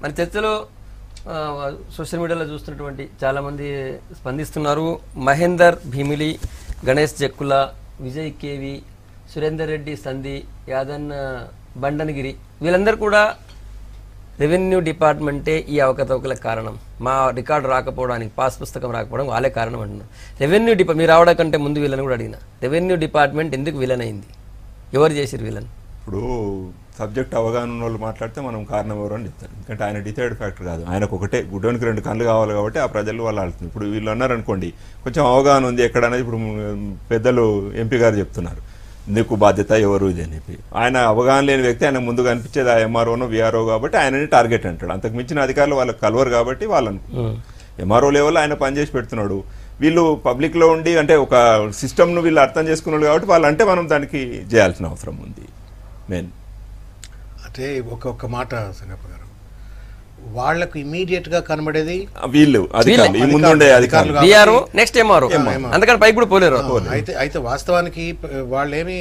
మన చర్చలో ఆ, సోషల్ మీడియాలో చూస్తున్నటువంటి చాలామంది స్పందిస్తున్నారు మహేందర్ భీమిలి గణేష్ జక్కుల విజయ్ కేవి సురేందర్ రెడ్డి సంధి యాదన్ బండనగిరి వీళ్ళందరూ కూడా రెవెన్యూ డిపార్ట్మెంటే ఈ అవకతవకలకు కారణం మా రికార్డు రాకపోవడానికి పాస్ పుస్తకం రాకపోవడం వాళ్ళే కారణం అంటున్నారు రెవెన్యూ డిపా మీరు రావడం కంటే ముందు వీళ్ళని కూడా అడిగిన రెవెన్యూ డిపార్ట్మెంట్ ఎందుకు విలన్ అయింది ఎవరు చేసిరు విలన్ ఇప్పుడు సబ్జెక్ట్ అవగాహన ఉన్న వాళ్ళు మాట్లాడితే మనం కారణం ఎవరు అని చెప్తారు ఎందుకంటే ఆయన డిసైడ్ ఫ్యాక్టర్ కాదు ఆయనకు ఒకటే గుడ్డోనికి రెండు కళ్ళు కావాలి కాబట్టి ఆ ప్రజలు వాళ్ళు ఆడుతుంది ఇప్పుడు వీళ్ళు అన్నారనుకోండి కొంచెం అవగాహన ఉంది ఎక్కడనేది ఇప్పుడు మ్, పెద్దలు ఎంపీ గారు చెప్తున్నారు నీకు బాధ్యత ఎవరు ఇది అని చెప్పి ఆయన అవగాహన లేని వ్యక్తి ఆయన ముందు కనిపించేది ఆ ఎంఆర్ఓనో విఆర్ఓ కాబట్టి ఆయనని టార్గెట్ అంటాడు అంతకు మించిన అధికారులు వాళ్ళకి కలవరు కాబట్టి వాళ్ళను ఎంఆర్ఓ లెవెల్ ఆయన పనిచేసి పెడుతున్నాడు వీళ్ళు పబ్లిక్లో ఉండి అంటే ఒక సిస్టమ్ను వీళ్ళు అర్థం చేసుకున్నాడు కాబట్టి వాళ్ళు అంటే మనం దానికి చేయాల్సిన అవసరం ఉంది మెయిన్ అంటే ఒక ఒక్క మాట సంగప్ప గారు వాళ్లకు ఇమీడియట్ గా కనబడేది వీళ్ళు అధికారులు ఈ ముందుండే అధికారులు కాబట్టి- బీఆర్ఓ నెక్స్ట్ ఎంఆర్ఓ అందుకని పైకి కూడా పోలేరు అయితే అయితే వాస్తవానికి వాళ్ళేమి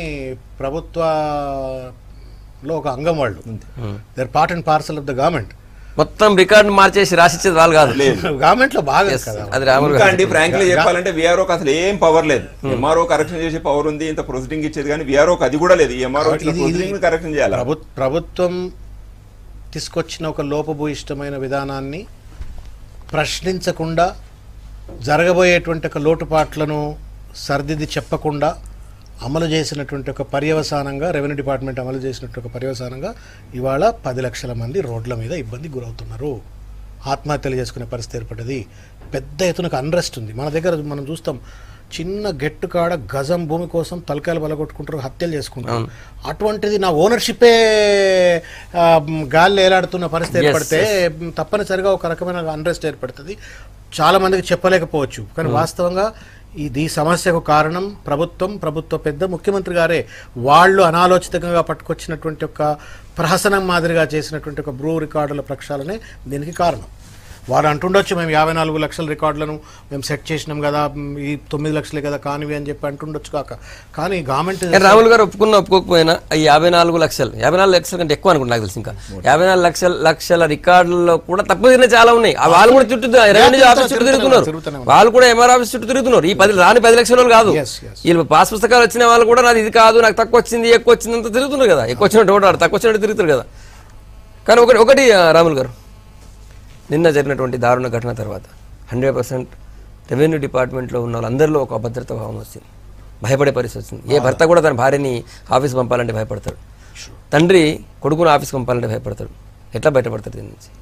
ప్రభుత్వలో ఒక అంగం వాళ్ళు they're part and parcel of the government మొత్తం రికార్డు మార్చేసి రాసిచ్చేది వాళ్ళు కాదు గవర్నమెంట్ లో బాగా కదా అది రాములు ఇంకా గారు అండి ఫ్రాంక్లీ చెప్పాలంటే విఆర్ఓకి అసలు ఏం పవర్ లేదు ఎంఆర్ఓ కరెక్షన్ చేసే పవర్ ఉంది ఇంత ప్రొసీడింగ్ ఇచ్చేది కానీ విఆర్ఓకి అది కూడా లేదు ఈ ఎంఆర్ఓ ఇది- ఇది- ప్రొసీడింగ్ కరెక్షన్ చేయాలి ప్రభు ప్రభుత్వం తీసుకొచ్చిన ఒక లోపభూయిష్టమైన విధానాన్ని ప్రశ్నించకుండా జరగబోయేటువంటి ఒక లోటుపాట్లను సర్దిది చెప్పకుండా అమలు చేసినటువంటి ఒక పర్యవసానంగా రెవెన్యూ డిపార్ట్మెంట్ అమలు చేసినటువంటి ఒక పర్యవసానంగా ఇవాళ పది లక్షల మంది రోడ్ల మీద ఇబ్బంది గురవుతున్నారు ఆత్మహత్యలు చేసుకునే పరిస్థితి ఏర్పడ్డది పెద్ద ఎత్తున అన్రెస్ట్ ఉంది మన దగ్గర మనం చూస్తాం చిన్న గెట్టు కాడ గజం భూమి కోసం తలకాయలు బలగొట్టుకుంటారు హత్యలు చేసుకుంటారు అటువంటిది నా ఓనర్షిప్పే ఆ, గాలి ఏలాడుతున్న పరిస్థితి Yes, ఏర్పడితే తప్పనిసరిగా ఒక రకమైన అన్రెస్ట్ ఏర్పడుతుంది చాలా మందికి చెప్పలేకపోవచ్చు కానీ వాస్తవంగా ఇది ఈ సమస్యకు కారణం ప్రభుత్వం ప్రభుత్వ పెద్ద ముఖ్యమంత్రి గారే వాళ్ళు అనాలోచితంగా పట్టుకొచ్చినటువంటి ఒక ప్రహసనం మాదిరిగా చేసినటువంటి ఒక బ్రూ రికార్డుల ప్రక్షాళనే దీనికి కారణం వారు అంటుండొచ్చు మేము యాభై నాలుగు లక్షల రికార్డులను మేము సెట్ చేసినాం కదా మ్, ఈ తొమ్మిది లక్షలే కదా కానివి అని చెప్పి అంటుండొచ్చు కాక కానీ గవర్నమెంట్ కానీ రాములు గారు ఒప్పుకున్న ఒప్పుకోకపోయినా ఈ యాభై నాలుగు లక్షలు యాభై నాలుగు లక్షల కంటే ఎక్కువ అనుకుంటా నాకు తెలిసి ఇంకా యాభై నాలుగు లక్షల లక్షల రికార్డుల్లో కూడా తక్కువ తిరిగిన చాలా ఉన్నాయి ఆ వాళ్ళు కూడా చుట్టూ రెవెన్యూ ఆఫీస్ చుట్టూ తిరుగుతున్నారు తిరుగుతూనే వాళ్ళు కూడా ఎంఆర్ ఆఫీస్ చుట్టూ తిరుగుతున్నారు ఈ పది రాని పది లక్షల వాళ్ళు కాదు Yes, yes. వీళ్ళు పాస్ పుస్తకాలు వచ్చిన వాళ్ళు కూడా నాది ఇది కాదు నాకు తక్కువ వచ్చింది ఎక్కువ వచ్చింది అంత తిరుగుతున్నారు కదా ఎక్కువ వచ్చినట్టు ఓటాడు తక్కువ వచ్చినట్టు తిరుగుతారు కదా కానీ ఒకటి ఒకటి ఆ, రాములు గారు నిన్న జరిగినటువంటి దారుణ ఘటన తర్వాత హండ్రెడ్ పర్సెంట్ రెవెన్యూ డిపార్ట్మెంట్లో ఉన్న వాళ్ళందరిలో ఒక అభద్రత భావం వచ్చింది భయపడే పరిస్థితి వచ్చింది ఏ భర్త కూడా తన భార్యని ఆఫీస్ పంపాలంటే భయపడతాడు తండ్రి కొడుకును ఆఫీస్ పంపాలంటే భయపడతాడు ఎట్లా బయటపడతాడు దీని నుంచి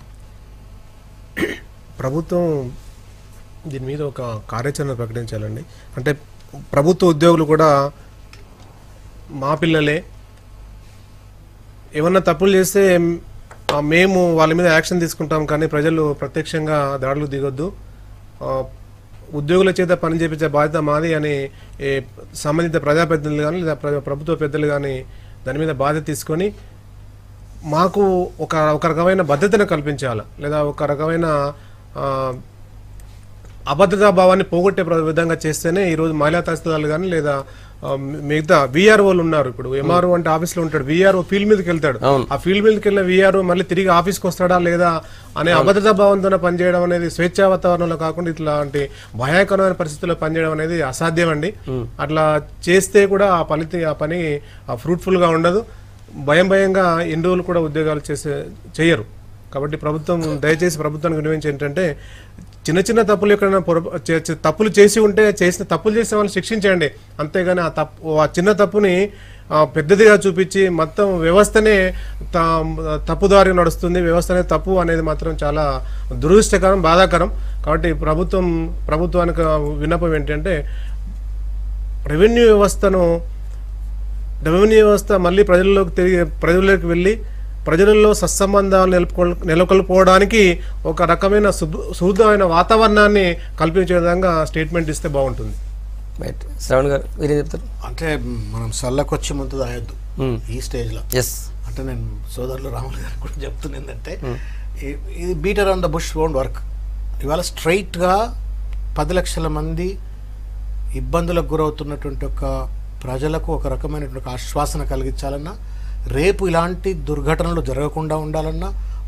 ప్రభుత్వం దీని మీద ఒక కార్యాచరణ ప్రకటించాలండి అంటే ప్రభుత్వ ఉద్యోగులు కూడా మా పిల్లలే ఏమన్నా తప్పులు చేస్తే ఆ, మేము వాళ్ళ మీద యాక్షన్ తీసుకుంటాం కానీ ప్రజలు ప్రత్యక్షంగా దాడులు దిగొద్దు ఆ, ఉద్యోగుల చేత పని చేపించే బాధ్యత మాది అని ఏ, సంబంధిత ప్రజాప్రతినిధులు కానీ లేదా ప్ర- ప్రభుత్వ పెద్దలు కానీ దాని మీద బాధ్యత తీసుకొని మాకు ఒక ఒక రకమైన భద్రతను కల్పించాలి లేదా ఒక రకమైన ఆ, అభద్రతా భావాన్ని పోగొట్టే ప్ర- విధంగా చేస్తేనే ఈరోజు మహిళా తహసీల్దార్లు కానీ లేదా ఆ, మిగతా విఆర్ఓలు ఉన్నారు ఇప్పుడు ఎంఆర్ఓ అంటే ఆఫీస్లో ఉంటాడు విఆర్ఓ ఫీల్డ్ మీదకి వెళ్తాడు అవును. ఆ ఫీల్డ్ మీదకి వెళ్ళిన విఆర్ఓ మళ్ళీ తిరిగి ఆఫీస్కి వస్తాడా లేదా అనే అభద్రతా భావంతో పనిచేయడం అనేది స్వేచ్ఛా వాతావరణంలో కాకుండా ఇట్లాంటి భయాకరమైన పరిస్థితుల్లో పనిచేయడం అనేది అసాధ్యం అండి అట్లా చేస్తే కూడా ఆ ఫలిత ఆ పని ఫ్రూట్ఫుల్ గా ఉండదు భయం భయంగా ఎన్ని రోజులు కూడా ఉద్యోగాలు చేసే చేయరు కాబట్టి ప్రభుత్వం దయచేసి ప్రభుత్వానికి వినియోగించి ఏంటంటే చిన్న చిన్న తప్పులు ఎక్కడైనా పొరపా- చే- చే- తప్పులు చేసి ఉంటే చేసిన తప్పులు చేసిన వాళ్ళని శిక్షించండి అంతేగాని ఆ తప్పు ఆ చిన్న తప్పుని ఆ, పెద్దదిగా చూపించి మొత్తం వ్యవస్థనే త- తప్పుదారి నడుస్తుంది వ్యవస్థనే తప్పు అనేది మాత్రం చాలా దురదృష్టకరం బాధాకరం కాబట్టి ప్రభుత్వం ప్రభుత్వానికి విన్నపం ఏంటంటే రెవెన్యూ వ్యవస్థను రెవెన్యూ వ్యవస్థ మళ్ళీ ప్రజల్లోకి తిరిగి ప్రజల్లోకి వెళ్ళి ప్రజలలో సత్సంబంధాలు నెలకొల్ నెలకొల్పోవడానికి ఒక రకమైన శుభ- శుద్ధమైన వాతావరణాన్ని కల్పించే విధంగా స్టేట్మెంట్ ఇస్తే బాగుంటుంది రైట్ శ్రవణ్ గారు మీరేం చెప్తారు అంటే మనం సల్లకొచ్చి ముందు తాగొద్దు Hmm. ఈ స్టేజ్లో ఎస్ అంటే నేను సోదరులు రాములు గారు కూడా చెప్తున్నా ఏంటంటే ఈ- ఇది beater on the bush own work ఇవాళ స్ట్రైట్గా పది లక్షల మంది ఇబ్బందులకు గురవుతున్నటువంటి ఒక ప్రజలకు ఒక రకమైనటువంటి ఒక ఆశ్వాసన కలిగించాలన్నా రేపు ఇలాంటి దుర్ఘటనలు జరగకుండా ఉండాలన్నా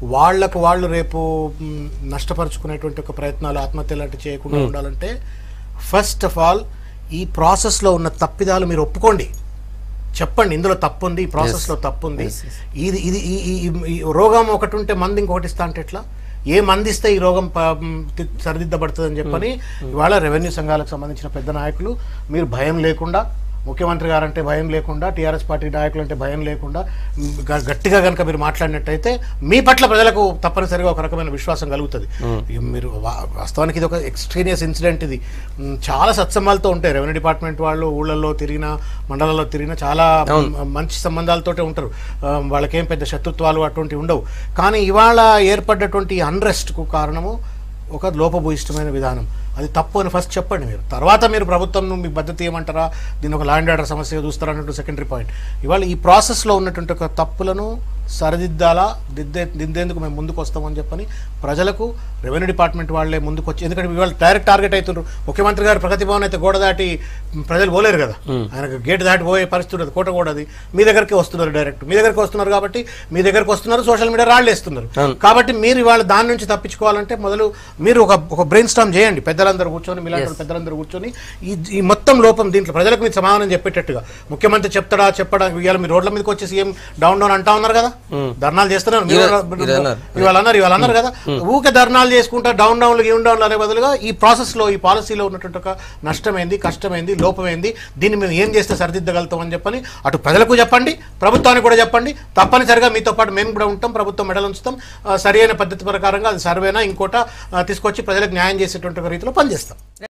వాళ్లకు వాళ్ళు రేపు మ్, నష్టపరుచుకునేటువంటి ఒక ప్రయత్నాలు ఆత్మహత్య లాంటి చేయకుండా ఉండాలంటే ఫస్ట్ ఆఫ్ ఆల్ ఈ ప్రాసెస్లో ఉన్న తప్పిదాలు మీరు ఒప్పుకోండి చెప్పండి ఇందులో తప్పు ఉంది ఈ ప్రాసెస్లో తప్పు ఉంది ఇది ఇది ఈ- ఈ- ఈ- ఈ రోగం ఒకటి ఉంటే మంది ఇంకొకటి ఇస్తా అంటే ఎట్లా ఏ మంది ఇస్తే ఈ రోగం ప- మ్, తి- సరిదిద్దబడుతుందని చెప్పని ఇవాళ రెవెన్యూ సంఘాలకు సంబంధించిన పెద్ద నాయకులు మీరు భయం లేకుండా ముఖ్యమంత్రి గారంటే భయం లేకుండా టీఆర్ఎస్ పార్టీ నాయకులు అంటే భయం లేకుండా మ్, గ- గట్టిగా కనుక మీరు మాట్లాడినట్టయితే మీ పట్ల ప్రజలకు తప్పనిసరిగా ఒక రకమైన విశ్వాసం కలుగుతుంది ఇక మీరు వా- వాస్తవానికి ఇది ఒక ఎక్స్ట్రీనియస్ ఇన్సిడెంట్ ఇది మ్, చాలా సత్సంబాలతో ఉంటాయి రెవెన్యూ డిపార్ట్మెంట్ వాళ్ళు ఊళ్ళల్లో తిరిగినా మండలాల్లో తిరిగినా చాలా మ్, మంచి సంబంధాలతోటే ఉంటారు ఆ, వాళ్ళకేం పెద్ద శత్రుత్వాలు అటువంటివి ఉండవు కానీ ఇవాళ ఏర్పడ్డటువంటి అన్రెస్ట్కు కారణము ఒక లోపభూయిష్టమైన విధానం అది తప్పు అని ఫస్ట్ చెప్పండి మీరు తర్వాత మీరు ప్రభుత్వం మీ పద్ధతి ఏమంటారా దీన్ని ఒక ల్యాండ్ ఆర్డర్ సమస్య చూస్తారా అన్నట్టు సెకండరీ పాయింట్ ఇవాళ ఈ ప్రాసెస్లో ఉన్నటువంటి ఒక తప్పులను సరిదిద్దాలా దిద్దే దిద్దేందుకు మేము ముందుకు వస్తామని చెప్పని ప్రజలకు రెవెన్యూ డిపార్ట్మెంట్ వాళ్ళే ముందుకు వచ్చి ఎందుకంటే ఇవాళ డైరెక్ట్ టార్గెట్ అవుతున్నారు ముఖ్యమంత్రి గారు ప్రగతి భవన్ అయితే గోడ దాటి ప్రజలు పోలేరు కదా ఆయనకు గేట్ దాటి పోయే పరిస్థితి ఉండదు కోట కూడా అది మీ దగ్గరికి వస్తున్నారు డైరెక్ట్ మీ దగ్గరికి వస్తున్నారు కాబట్టి మీ దగ్గరకు వస్తున్నారు సోషల్ మీడియా రాళ్ళు వేస్తున్నారు కాబట్టి మీరు ఇవాళ దాని నుంచి తప్పించుకోవాలంటే మొదలు మీరు ఒక ఒక బ్రెయిన్ స్టామ్ చేయండి పెద్దలందరూ కూర్చొని మీలాంటి వాళ్ళు పెద్దలందరూ కూర్చొని ఈ ఈ మొత్తం లోపం దీంట్లో ప్రజలకు మీరు సమాధానం చెప్పేటట్టుగా ముఖ్యమంత్రి చెప్తాడా చెప్పడా ఇవాళ మీరు రోడ్ల మీదకి వచ్చి సీఎం డౌన్ డౌన్ అంటా ఉన్నారు కదా ధర్నాలు చేస్తున్నారు మీరు ఇవాళ- ఇవాళ అన్నారు. ఇవాళ అన్నారు ఇవాళ అన్నారు కదా ఊకే ధర్నాలు చేసుకుంటా డౌన్ డౌన్లు గీన్ డౌన్లు అనే బదులుగా ఈ ప్రాసెస్లో ఈ పాలసీలో ఉన్నటువంటి ఒక నష్టమైంది కష్టమైంది లోపమైంది దీన్ని మేము ఏం చేస్తే సరిదిద్దగలుగుతాం అని చెప్పని అటు ప్రజలకు చెప్పండి ప్రభుత్వానికి కూడా చెప్పండి తప్పనిసరిగా మీతో పాటు మేము కూడా ఉంటాం ప్రభుత్వం మెడలు ఉంచుతాం ఆ, సరి అయిన పద్ధతి ప్రకారంగా అది సర్వేనా ఇంకోట ఆ, తీసుకొచ్చి ప్రజలకు న్యాయం చేసేటువంటి ఒక రీతిలో పనిచేస్తాం